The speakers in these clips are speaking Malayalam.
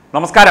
നമസ്കാരം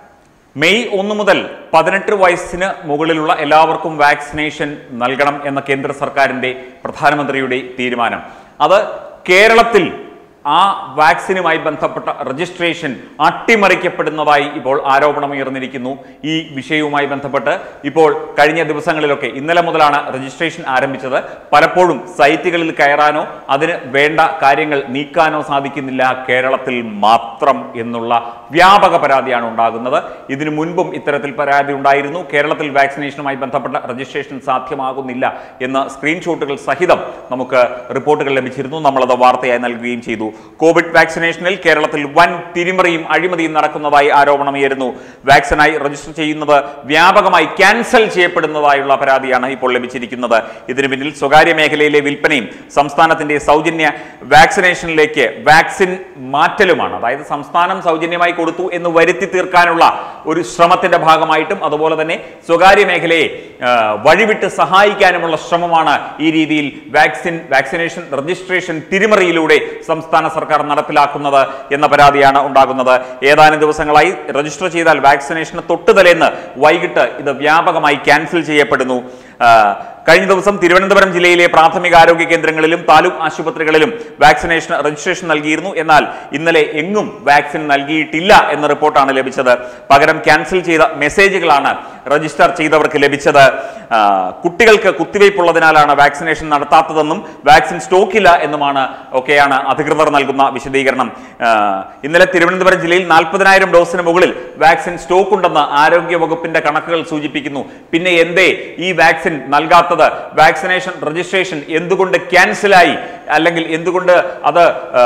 മെയ് ഒന്ന് മുതൽ പതിനെട്ട് വയസ്സിന് മുകളിലുള്ള എല്ലാവർക്കും വാക്സിനേഷൻ നൽകണം എന്ന കേന്ദ്ര സർക്കാരിന്റെ പ്രധാനമന്ത്രിയുടെ തീരുമാനം അത് കേരളത്തിൽ ആ വാക്സിനുമായി ബന്ധപ്പെട്ട രജിസ്ട്രേഷൻ അട്ടിമറിക്കപ്പെടുന്നതായി ഇപ്പോൾ ആരോപണമുയർന്നിരിക്കുന്നു ഈ വിഷയവുമായി ബന്ധപ്പെട്ട് ഇപ്പോൾ കഴിഞ്ഞ ദിവസങ്ങളിലൊക്കെ ഇന്നലെ മുതലാണ് രജിസ്ട്രേഷൻ ആരംഭിച്ചത് പലപ്പോഴും സൈറ്റുകളിൽ കയറാനോ അതിന് വേണ്ട കാര്യങ്ങൾ നീക്കാനോ സാധിക്കുന്നില്ല കേരളത്തിൽ മാത്രം എന്നുള്ള വ്യാപക പരാതിയാണ് ഉണ്ടാകുന്നത് ഇതിനു മുൻപും ഇത്തരത്തിൽ പരാതി ഉണ്ടായിരുന്നു കേരളത്തിൽ വാക്സിനേഷനുമായി ബന്ധപ്പെട്ട രജിസ്ട്രേഷൻ സാധ്യമാകുന്നില്ല എന്ന സ്ക്രീൻഷോട്ടുകൾ സഹിതം നമുക്ക് റിപ്പോർട്ടുകൾ ലഭിച്ചിരുന്നു നമ്മളത് വാർത്തയായി നൽകുകയും ചെയ്തു കോവിഡ് വാക്സിനേഷനിൽ കേരളത്തിൽ വൻ തിരിമറിയും അഴിമതിയും നടക്കുന്നതായി ആരോപണമുയരുന്നു വാക്സിനായി രജിസ്റ്റർ ചെയ്യുന്നത് വ്യാപകമായി ക്യാൻസൽ ചെയ്യപ്പെടുന്നതായുള്ള പരാതിയാണ് ഇപ്പോൾ ലഭിച്ചിരിക്കുന്നത് ഇതിന് പിന്നിൽ സ്വകാര്യ മേഖലയിലെ വിൽപ്പനയും സംസ്ഥാനത്തിന്റെ സൗജന്യ വാക്സിനേഷനിലേക്ക് വാക്സിൻ മാറ്റലുമാണ് അതായത് സംസ്ഥാനം സൗജന്യമായി കൊടുത്തു എന്ന് വരുത്തി തീർക്കാനുള്ള ഒരു ശ്രമത്തിന്റെ ഭാഗമായിട്ടും അതുപോലെ തന്നെ സ്വകാര്യ മേഖലയെ ആ, വഴിവിട്ട് സഹായിക്കാനുമുള്ള ശ്രമമാണ് ഈ രീതിയിൽ വാക്സിൻ വാക്സിനേഷൻ രജിസ്ട്രേഷൻ തിരിമറിയിലൂടെ സംസ്ഥാന സർക്കാർ നടപ്പിലാക്കുന്നത് എന്ന പരാതിയാണ് ഉണ്ടാകുന്നത് ഏതാനും ദിവസങ്ങളായി രജിസ്റ്റർ ചെയ്താൽ വാക്സിനേഷന് തൊട്ടുതലേന്ന് വൈകിട്ട് ഇത് വ്യാപകമായി ക്യാൻസൽ ചെയ്യപ്പെടുന്നു ആ, കഴിഞ്ഞ ദിവസം തിരുവനന്തപുരം ജില്ലയിലെ പ്രാഥമിക ആരോഗ്യ കേന്ദ്രങ്ങളിലും താലൂക്ക് ആശുപത്രികളിലും വാക്സിനേഷൻ രജിസ്ട്രേഷൻ നൽകിയിരുന്നു എന്നാൽ ഇന്നലെ എങ്ങും വാക്സിൻ നൽകിയിട്ടില്ല എന്ന റിപ്പോർട്ടാണ് ലഭിച്ചത് പകരം ക്യാൻസൽ ചെയ്ത മെസ്സേജുകളാണ് രജിസ്റ്റർ ചെയ്തവർക്ക് ലഭിച്ചത് ആ, കുട്ടികൾക്ക് കുത്തിവയ്പുള്ളതിനാലാണ് വാക്സിനേഷൻ നടത്താത്തതെന്നും വാക്സിൻ സ്റ്റോക്കില്ല എന്നുമാണ് ഒക്കെയാണ് അധികൃതർ നൽകുന്ന വിശദീകരണം ആ, ഇന്നലെ തിരുവനന്തപുരം ജില്ലയിൽ നാൽപ്പതിനായിരം ഡോസിന് മുകളിൽ വാക്സിൻ സ്റ്റോക്ക് ഉണ്ടെന്ന് ആരോഗ്യ വകുപ്പിന്റെ കണക്കുകൾ സൂചിപ്പിക്കുന്നു പിന്നെ എന്തേ ഈ വാക്സിൻ നൽകാത്തത് വാക്സിനേഷൻ രജിസ്ട്രേഷൻ എന്തുകൊണ്ട് ക്യാൻസലായി അല്ലെങ്കിൽ എന്തുകൊണ്ട് അത് ആ,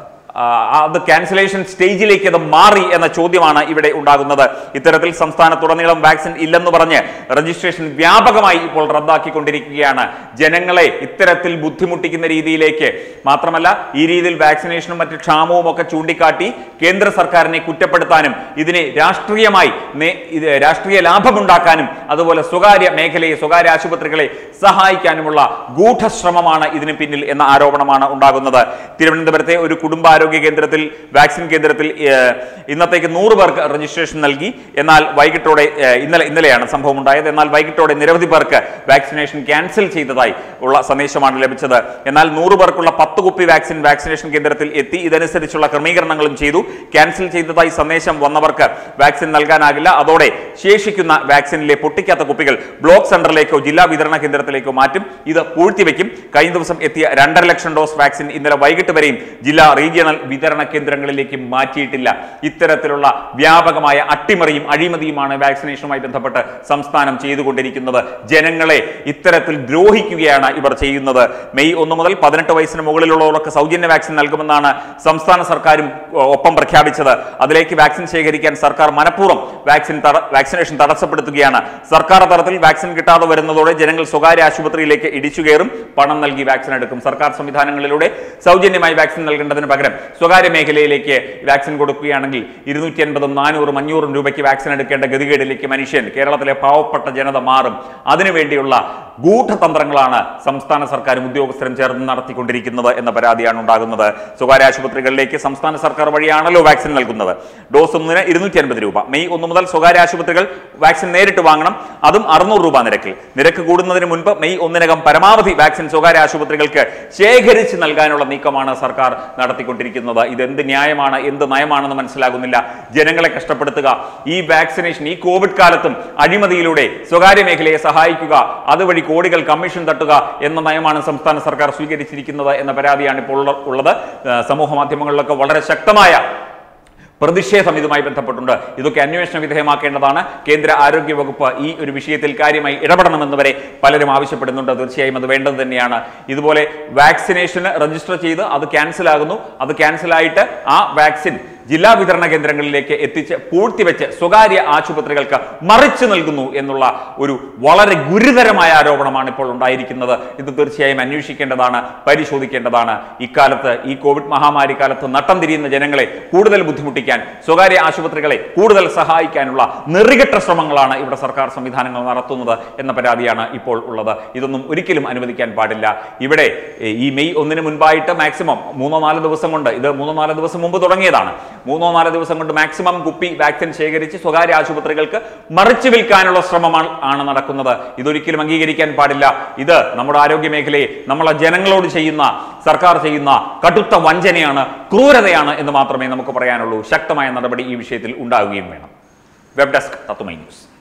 ആ, അത് ക്യാൻസലേഷൻ സ്റ്റേജിലേക്ക് അത് മാറി എന്ന ചോദ്യമാണ് ഇവിടെ ഉണ്ടാകുന്നത് ഇത്തരത്തിൽ സംസ്ഥാനത്തുടനീളം വാക്സിൻ ഇല്ലെന്ന് പറഞ്ഞ് രജിസ്ട്രേഷൻ വ്യാപകമായി ഇപ്പോൾ റദ്ദാക്കിക്കൊണ്ടിരിക്കുകയാണ് ജനങ്ങളെ ഇത്തരത്തിൽ ബുദ്ധിമുട്ടിക്കുന്ന രീതിയിലേക്ക് മാത്രമല്ല ഈ രീതിയിൽ വാക്സിനേഷനും മറ്റ് ക്ഷാമവും ഒക്കെ ചൂണ്ടിക്കാട്ടി കേന്ദ്ര സർക്കാരിനെ കുറ്റപ്പെടുത്താനും ഇതിനെ രാഷ്ട്രീയമായി നേ- ഇത് രാഷ്ട്രീയ ലാഭമുണ്ടാക്കാനും അതുപോലെ സ്വകാര്യ മേഖലയെ സ്വകാര്യ ആശുപത്രികളെ സഹായിക്കാനുമുള്ള ഗൂഢശ്രമമാണ് ഇതിന് പിന്നിൽ എന്ന ആരോപണമാണ് ഉണ്ടാകുന്നത് തിരുവനന്തപുരത്തെ ഒരു കുടുംബാരോഗ്യ കേന്ദ്രത്തിൽ വാക്സിൻ കേന്ദ്രത്തിൽ ഏഹ്, ഇന്നത്തേക്ക് നൂറ് പേർക്ക് രജിസ്ട്രേഷൻ നൽകി എന്നാൽ വൈകിട്ടോടെ ഏഹ്, ഇന്നലെ ഇന്നലെയാണ് സംഭവം ഉണ്ടായത് എന്നാൽ വൈകിട്ടോടെ നിരവധി പേർക്ക് വാക്സിനേഷൻ ക്യാൻസൽ ചെയ്തതായി ഉള്ള സന്ദേശമാണ് ലഭിച്ചത് എന്നാൽ നൂറ് പേർക്കുള്ള പത്ത് കുപ്പി വാക്സിൻ വാക്സിനേഷൻ കേന്ദ്രത്തിൽ എത്തി ഇതനുസരിച്ചുള്ള ക്രമീകരണങ്ങളും ചെയ്തു ക്യാൻസൽ ചെയ്തതായി സന്ദേശം വന്നവർക്ക് വാക്സിൻ നൽകാനാകില്ല അതോടെ ശേഷിക്കുന്ന വാക്സിനിലെ പൊട്ടിക്കാത്ത കുപ്പികൾ ബ്ലോക്ക് സെന്ററിലേക്കോ ജില്ലാ വിതരണ കേന്ദ്രത്തിലേക്കോ മാറ്റും ഇത് പൂഴ്ത്തിവെക്കും കഴിഞ്ഞ ദിവസം എത്തിയ രണ്ടര ലക്ഷം ഡോസ് വാക്സിൻ ഇന്നലെ വൈകിട്ട് വരെയും ജില്ലാ റീജിയണൽ വിതരണ കേന്ദ്രങ്ങളിലേക്ക് മാറ്റിയിട്ടില്ല ഇത്തരത്തിലുള്ള വ്യാപകമായ അട്ടിമറിയും അഴിമതിയുമാണ് വാക്സിനേഷനുമായി ബന്ധപ്പെട്ട് സംസ്ഥാനം ചെയ്തുകൊണ്ടിരിക്കുന്നത് ജനങ്ങളെ ഇത്തരത്തിൽ ദ്രോഹിക്കുകയാണ് ഇവർ ചെയ്യുന്നത് മെയ് ഒന്ന് മുതൽ പതിനെട്ട് വയസ്സിന് മുകളിലുള്ളവർക്ക് സൗജന്യ വാക്സിൻ നൽകുമെന്നാണ് സംസ്ഥാന സർക്കാരും ഒ, ഒപ്പം പ്രഖ്യാപിച്ചത് അതിലേക്ക് വാക്സിൻ ശേഖരിക്കാൻ സർക്കാർ മനഃപൂർവ്വം വാക്സിൻ തട- വാക്സിനേഷൻ തടസ്സപ്പെടുത്തുകയാണ് സർക്കാർ തലത്തിൽ വാക്സിൻ കിട്ടാതെ വരുന്നതോടെ ജനങ്ങൾ സ്വകാര്യ ആശുപത്രിയിലേക്ക് ഇടിച്ചു കയറും പണം നൽകി വാക്സിൻ എടുക്കും സർക്കാർ സംവിധാനങ്ങളിലൂടെ സൗജന്യമായി വാക്സിൻ നൽകേണ്ടതിന് പകരം സ്വകാര്യ മേഖലയിലേക്ക് വാക്സിൻ കൊടുക്കുകയാണെങ്കിൽ ഇരുന്നൂറ്റി അൻപതും നാനൂറും അഞ്ഞൂറും രൂപയ്ക്ക് വാക്സിൻ എടുക്കേണ്ട ഗതികേടിലേക്ക് മനുഷ്യൻ കേരളത്തിലെ പാവപ്പെട്ട ജനത മാറും അതിനുവേണ്ടിയുള്ള ഗൂഢതന്ത്രങ്ങളാണ് സംസ്ഥാന സർക്കാരും ഉദ്യോഗസ്ഥരും ചേർന്ന് നടത്തിക്കൊണ്ടിരിക്കുന്നത് എന്ന പരാതിയാണ് ഉണ്ടാകുന്നത് സ്വകാര്യ ആശുപത്രികളിലേക്ക് സംസ്ഥാന സർക്കാർ വഴിയാണല്ലോ വാക്സിൻ നൽകുന്നത് ഡോസ് ഒന്നിന് ഇരുന്നൂറ്റി അൻപത് രൂപ മെയ് ഒന്ന് മുതൽ സ്വകാര്യ ആശുപത്രികൾ വാക്സിൻ നേരിട്ട് വാങ്ങണം അതും അറുന്നൂറ് രൂപ നിരക്കിൽ നിരക്ക് കൂടുന്നതിന് മുൻപ് മെയ് ഒന്നിനകം പരമാവധി വാക്സിൻ സ്വകാര്യ ആശുപത്രികൾക്ക് ശേഖരിച്ച് നൽകാനുള്ള നീക്കമാണ് സർക്കാർ നടത്തിക്കൊണ്ടിരിക്കുന്നത് ഇത് എന്ത് ന്യായമാണ് എന്ത് നയമാണെന്ന് മനസ്സിലാകുന്നില്ല ജനങ്ങളെ കഷ്ടപ്പെടുത്തുക ഈ വാക്സിനേഷൻ ഈ കോവിഡ് കാലത്തും അഴിമതിയിലൂടെ സ്വകാര്യ മേഖലയെ സഹായിക്കുക അതുവഴി കോടികൾ കമ്മീഷൻ തട്ടുക എന്ന നയമാണ് സംസ്ഥാന സർക്കാർ സ്വീകരിച്ചിരിക്കുന്നത് എന്ന പരാതിയാണ് ഇപ്പോൾ ഉള്ള- ഉള്ളത് ഏഹ് സമൂഹ മാധ്യമങ്ങളിലൊക്കെ വളരെ ശക്തമായ പ്രതിഷേധം ഇതുമായി ബന്ധപ്പെട്ടുണ്ട് ഇതൊക്കെ അന്വേഷണ വിധേയമാക്കേണ്ടതാണ് കേന്ദ്ര ആരോഗ്യ വകുപ്പ് ഈ ഒരു വിഷയത്തിൽ കാര്യമായി ഇടപെടണമെന്ന് വരെ പലരും ആവശ്യപ്പെടുന്നുണ്ട് തീർച്ചയായും അത് വേണ്ടത് തന്നെയാണ് ഇതുപോലെ വാക്സിനേഷന് രജിസ്റ്റർ ചെയ്ത് അത് ക്യാൻസൽ ആകുന്നു അത് ക്യാൻസലായിട്ട് ആ വാക്സിൻ ജില്ലാ വിതരണ കേന്ദ്രങ്ങളിലേക്ക് എത്തിച്ച് പൂഴ്ത്തിവെച്ച് സ്വകാര്യ ആശുപത്രികൾക്ക് മറിച്ചു നൽകുന്നു എന്നുള്ള ഒരു വളരെ ഗുരുതരമായ ആരോപണമാണ് ഇപ്പോൾ ഉണ്ടായിരിക്കുന്നത് ഇത് തീർച്ചയായും അന്വേഷിക്കേണ്ടതാണ് പരിശോധിക്കേണ്ടതാണ് ഇക്കാലത്ത് ഈ കോവിഡ് മഹാമാരി കാലത്ത് നട്ടം തിരിയുന്ന ജനങ്ങളെ കൂടുതൽ ബുദ്ധിമുട്ടിക്കാൻ സ്വകാര്യ ആശുപത്രികളെ കൂടുതൽ സഹായിക്കാനുള്ള നെറികെട്ട ശ്രമങ്ങളാണ് ഇവിടെ സർക്കാർ സംവിധാനങ്ങൾ നടത്തുന്നത് എന്ന പരാതിയാണ് ഇപ്പോൾ ഉള്ളത് ഇതൊന്നും ഒരിക്കലും അനുവദിക്കാൻ പാടില്ല ഇവിടെ എ, ഈ മെയ് ഒന്നിന് മുൻപായിട്ട് മാക്സിമം മൂന്നോ നാലോ ദിവസം കൊണ്ട് ഇത് മൂന്നോ നാലോ ദിവസം മുമ്പ് തുടങ്ങിയതാണ് മൂന്നോ നാലോ ദിവസം കൊണ്ട് മാക്സിമം കുപ്പി വാക്സിൻ ശേഖരിച്ച് സ്വകാര്യ ആശുപത്രികൾക്ക് മറിച്ചു വിൽക്കാനുള്ള ശ്രമമാണ് ആണ് നടക്കുന്നത് ഇതൊരിക്കലും അംഗീകരിക്കാൻ പാടില്ല ഇത് നമ്മുടെ ആരോഗ്യ മേഖലയെ നമ്മളെ ജനങ്ങളോട് ചെയ്യുന്ന സർക്കാർ ചെയ്യുന്ന കടുത്ത വഞ്ചനയാണ് ക്രൂരതയാണ് എന്ന് മാത്രമേ നമുക്ക് പറയാനുള്ളൂ ശക്തമായ നടപടി ഈ വിഷയത്തിൽ ഉണ്ടാവുകയും വേണം വെബ് ഡെസ്ക് തത്തുമൈ ന്യൂസ്